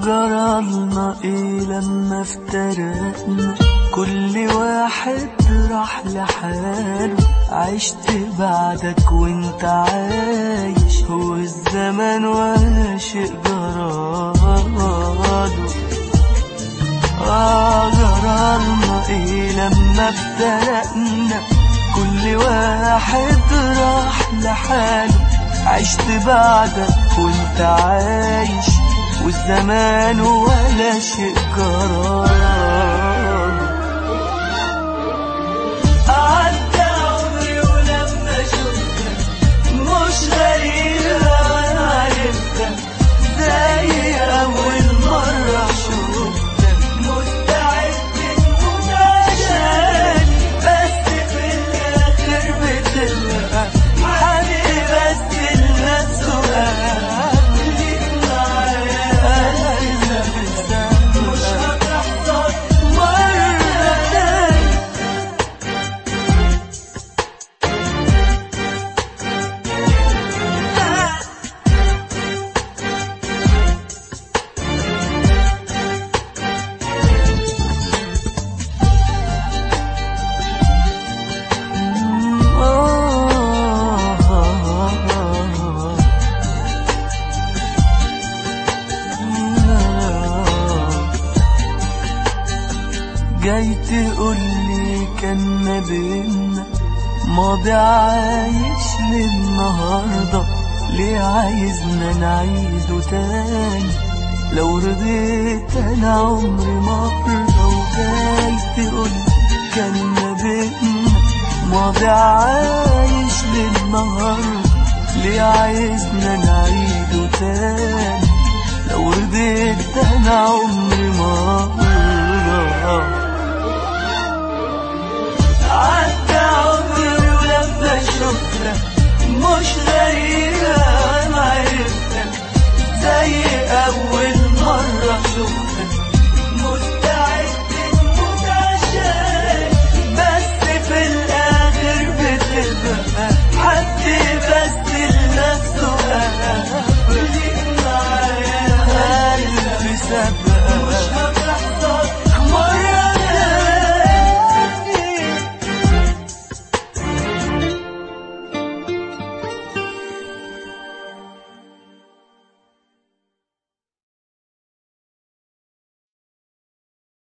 جرالنا ايه لما افترقنا كل واحد راح لحاله عشت بعدك وانت عايش هو الزمن ولا شيء جراله آه جرالنا ايه لما افترقنا كل واحد راح لحاله عشت بعدك وانت عايش والزمان ولا شيء جراله عدى عمري ولما شفتك مش غريبة وانا عرفتك زي أول مرة شفتك مستعد تموت عشاني بس في الآخر بتبقى حبيبي بس الناس سؤال ليك معايا أنا مش هتحصل مرة تاني جاي تقولي كان ما بينا ماضي عايش للنهاردة ليه عايزنا نعيده تاني لو رضيت انا عمري مرة وجاي تقولي كان ما بينا ماضي عايش للنهاردة ليه عايزنا نعيده تاني لو رضيت انا عمري مرة عدى عمري ولما شفتك مش غريب